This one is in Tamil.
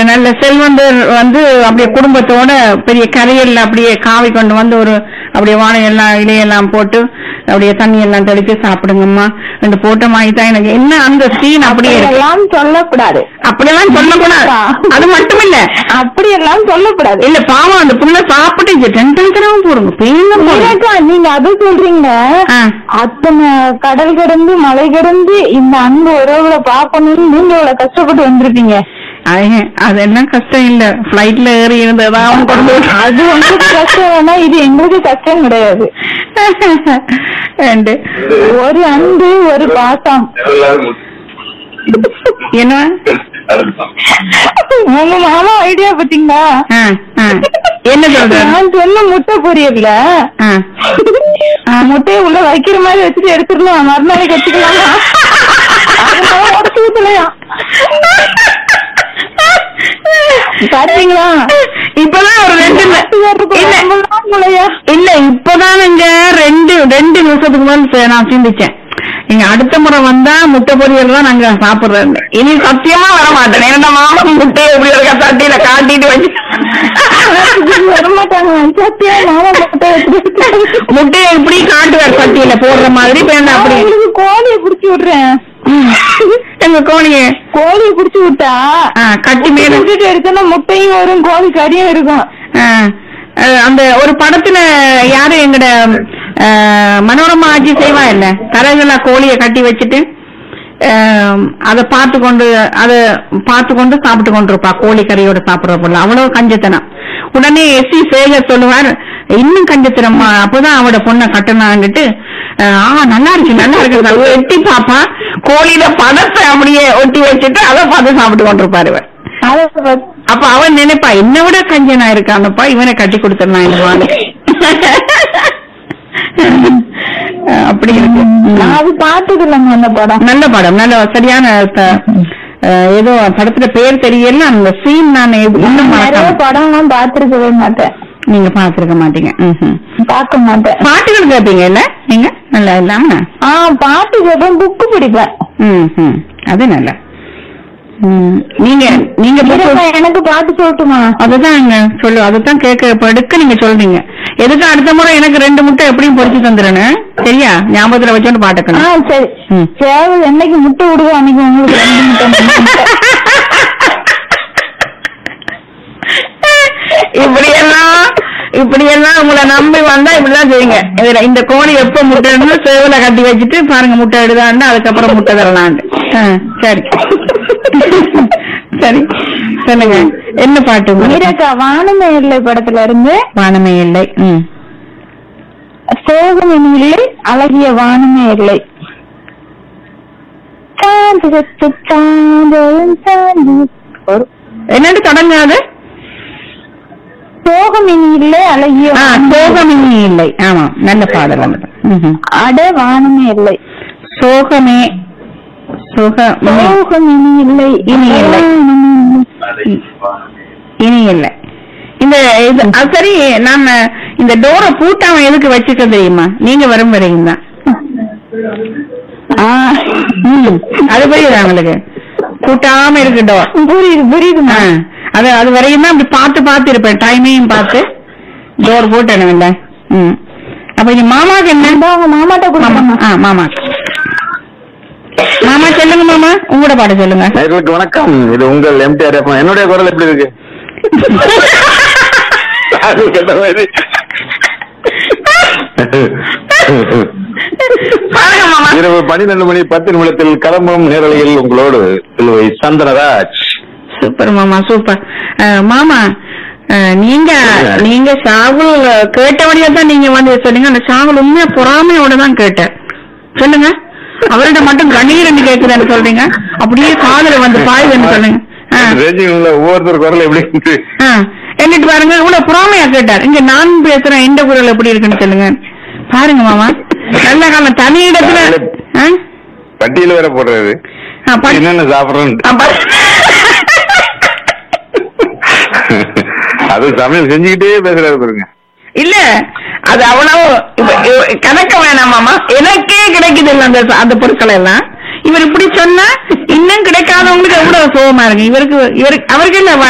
நல்ல செல்வந்தர் வந்து அப்படியே குடும்பத்தோட பெரிய கரையல்ல அப்படியே காவி கொண்டு வந்து ஒரு அப்படியே வாழை எல்லாம் இலையெல்லாம் போட்டு அப்படியே தண்ணி எல்லாம் தெளிச்சு சாப்பிடுங்கம்மா ரெண்டு போட்ட மாதிரி தான் எனக்கு என்ன அந்த சீன் அப்படியே இருக்கு எல்லாம் சொல்லக்கூடாது அப்படியெல்லாம் சொல்லக்கூடாது அது மட்டும் இல்ல அப்படி எல்லாம் சொல்லக்கூடாது இல்ல பாவம் அந்த புள்ள சாப்பிட்டு டென்ஷன் தரவும் போடுங்க பேங்க போடுங்க மீனாக்கா, நீங்க அது சொல்றீங்க ஆ. அத்தனை கடல் கடந்து மலை கடந்து இந்த அன்பு உறவுல பாக்கணும்னு நீங்க இவ்வளவு கஷ்டப்பட்டு வந்திருப்பீங்க ஐய, அதெல்லாம் கஷ்டம் இல்ல பிளைட்ல ஏறி இருந்ததா அவன் கொண்டு வந்து- அது உங்களுக்கு கஷ்டம் வேணா இது எங்களுக்கு கஷ்டம் கிடையாது ரெண்டு ஒரு அன்பு ஒரு பாசம் என்ன உங்க மாமா ஐடியா பாத்தீங்களா ஆ, ஆ. என்ன சொல்ற நான் சொன்ன முட்டை பொரியல்ல ஆ. முட்டையை உள்ள வைக்கிற மாதிரி வச்சுட்டு எடுத்துடலாம் மறுநாளை கட்டிக்கலாமா அதனால உடச்சு ஊத்தலையா பாத்தீங்களா இப்பதான் ஒரு ரெண்டு ந- இல்ல முளையா இல்ல இப்பதானுங்க ரெண்டு ரெண்டு நிமிஷத்துக்கு மேல நான் சிந்திச்சேன் நீங்க அடுத்த முறை வந்தா முட்டை பொரியல் தான் நாங்க சாப்பிடுறோம் இனி சத்தியமா வர மாட்டேன் ஏன்னா மாமா முட்டையை எப்படி இருக்க தட்டியில காட்டிட்டு வச்சு வரமாட்டாங்க சத்தியா மாமா முட்டை வச்சுட்டு முட்டையை எப்படி காட்டுவார் சட்டியில போடுற மாதிரி இப்ப என்ன அப்படி உங்களுக்கு கோழியை புடிச்சு விடுறேன் எங்க கோழியை கோழியை புடிச்சு விட்டா ஆ, கட்டி மேல விட்டுட்டு எடுத்தோன்னா முட்டையும் வரும் கோழி கறியும் இருக்கும் ஆ, அஹ், அந்த ஒரு படத்துல யாரு எங்கட அஹ், மனோரமா ஆட்சி செய்வா இல்ல தரகுலா கோழிய கட்டி வச்சுட்டு அஹ், அத பார்த்து கொண்டு அத பார்த்து கொண்டு சாப்பிட்டு கொண்டிருப்பா கோழி கறியோட சாப்பிடுற பொருள் அவ்வளவு கஞ்சத்தனம் உடனே எஸ் சி சேகர் சொல்லுவார் இன்னும் கஞ்சத்தனமா அப்பதான் அவட பொண்ணை கட்டணான்னுட்டு அஹ், ஆ நல்லா இருக்கு நல்லா இருக்கு அவ எட்டி பாப்பா கோழியில பதத்தை அப்படியே ஒட்டி வச்சுட்டு அதை பார்த்து சாப்பிட்டு கொண்டிருப்பாரு இவர் அதை பத்தி- அப்ப அவன் நினைப்பா என்னை விட கஞ்சனா இருக்கானப்பா இவனை கட்டி கொடுத்துடலாம் இந்த வாழை அப்படி இருக்கு நான் அது பார்த்தது இல்லைங்க அந்த படம் நல்ல படம் நல்ல சரியான த- அஹ், ஏதோ படத்துல பேர் தெரியல அந்த சீன் நான் எப்- இன்னும் நிறைய மறக்காம- படம்லாம் பார்த்திருக்கவே மாட்டேன் நீங்க பாத்துருக்க மாட்டீங்க ம்ஹும். பார்க்க மாட்டேன் பாட்டுகள் கேட்பீங்க இல்ல நீங்க நல்லா இல்லாம ஆ பாட்டு கேட்பேன் புக்கு படிப்பேன் ம்ஹும். அது நல்ல ம். நீங்க நீங்க book- இருப்பா, எனக்கு பாட்டு சொல்லட்டுமா அதுதாங்க சொல்லு அதுதான் கேட்க படுக்க நீங்க சொல்றீங்க எதுக்கு அடுத்த முறை எனக்கு ரெண்டு முட்டை எப்படியும் பொரிச்சு தந்துடுறேன் சரியா ஞாபகத்துல வச்சோன்னு ஆ பாட்டுக்கணும் சரி ம். சேவை என்னைக்கு முட்டை விடுவோம் அன்னைக்கு உங்களுக்கு ரெண்டு முட்டை மூணு முட்டை. இப்படி எல்லாம் இப்படி எல்லாம் உங்களை நம்பி வந்தா இப்படிதான் செய்யுங்க இதுல இந்த கோழி எப்ப முட்டைன்னு சேவல கட்டி வச்சுட்டு பாருங்க முட்டை எடுதான்னு அதுக்கப்புறம் முட்டை தரலான்னு ஆ, சரி சரி சொல்லுங்க என்ன பாட்டு உங்களுக்கு? மீராக்கா வானமே இல்லை படத்துல இருந்து வானமே இல்லை ம் சோகம் இல்லை அழகிய வானமே இல்லை சாந்து சத்து சாந்தோம் சாந்து ஒரு என்னன்னு தொடங்காது சோகம் இனி இல்லை அழகிய ஆ வானமே இல்லை. சோகமினி இல்லை ஆமா நல்ல பாடல் அந்த ம்ஹும். அட வானமே இல்லை சோகமே சோகமே சோகம் இனி இல்லை இனி இல்லை. வானமே இல்லை. இனி இல்லை இந்த இது அது சரி நான் இந்த டோரை பூட்டாம எதுக்கு வச்சுக்க தெரியுமா நீங்க வரும் வரையும் தான் ஆ, ம், அது புரியுதா உங்களுக்கு பூட்டாம இருக்கு டோர் புரியுது புரியுதுமா அது அது வரையும் தான் அப்படி பார்த்து பார்த்து இருப்பேன் டைமையும் பார்த்து டோர் போட்டணும் இல்ல ம் அப்ப இங்க மாமாக்கு என்ன இந்தா உங்க மாமாட்ட மாமா கொடுக்கணும் ஆ மாமா மாமா சொல்லுங்க மாமா உங்களோட பாட்டு சொல்லுங்க நேர்களுக்கு வணக்கம் இது உங்கள் எம்டிஆர் எஃப்எம் என்னுடைய குரல் எப்படி இருக்கு அது கேட்ட மாதிரி. பாருங்க மாமா இரவு பன்னிரண்டு மணி பத்து நிமிடத்தில் கிளம்பும் நேரலையில் உங்களோடு சிலுவை சந்தனராஜ் சூப்பர் மாமா சூப்பர் அஹ், மாமா அஹ், நீங்க நீங்க சாகுல் கேட்டபடியா தான் நீங்க வந்து சொன்னீங்க அந்த சாகுல் உண்மையா பொறாமையோட தான் கேட்டேன் சொல்லுங்க அவர்கிட்ட மட்டும் கண்ணீர்னு கேக்குதுன்னு சொல்றீங்க அப்படியே காதுல வந்து பாயுதுன்னு சொல்லுங்க ஆ. ரேஞ்சிங்ல ஒவ்வொருத்தர் குரல் எப்படி இருக்கு ஆ, என்னட்டு பாருங்க இவ்வளவு பொறாமையா கேட்டார் இங்க நான் பேசுறேன் இந்த குரல் எப்படி இருக்குன்னு சொல்லுங்க பாருங்க மாமா நல்ல காலம் தனி இடத்துல ஆ? பட்டியல வேற போடுறது ஆ, பா- என்னென்ன சாப்பிடுறோம் ஆ, பா- அது சமையல் செஞ்சுக்கிட்டே பேசுறாரு பாருங்க இல்ல அது அவ்வளவு இப்ப- இப்ப கணக்க வேணாம் மாமா எனக்கே கிடைக்குது இல்ல அந்த அந்த பொருட்கள் எல்லாம் இவர் இப்படி சொன்னா இன்னும் கிடைக்காதவங்களுக்கு எவ்வளவு சோகமா இருக்கு இவருக்கு இவருக்கு அவருக்கு என்ன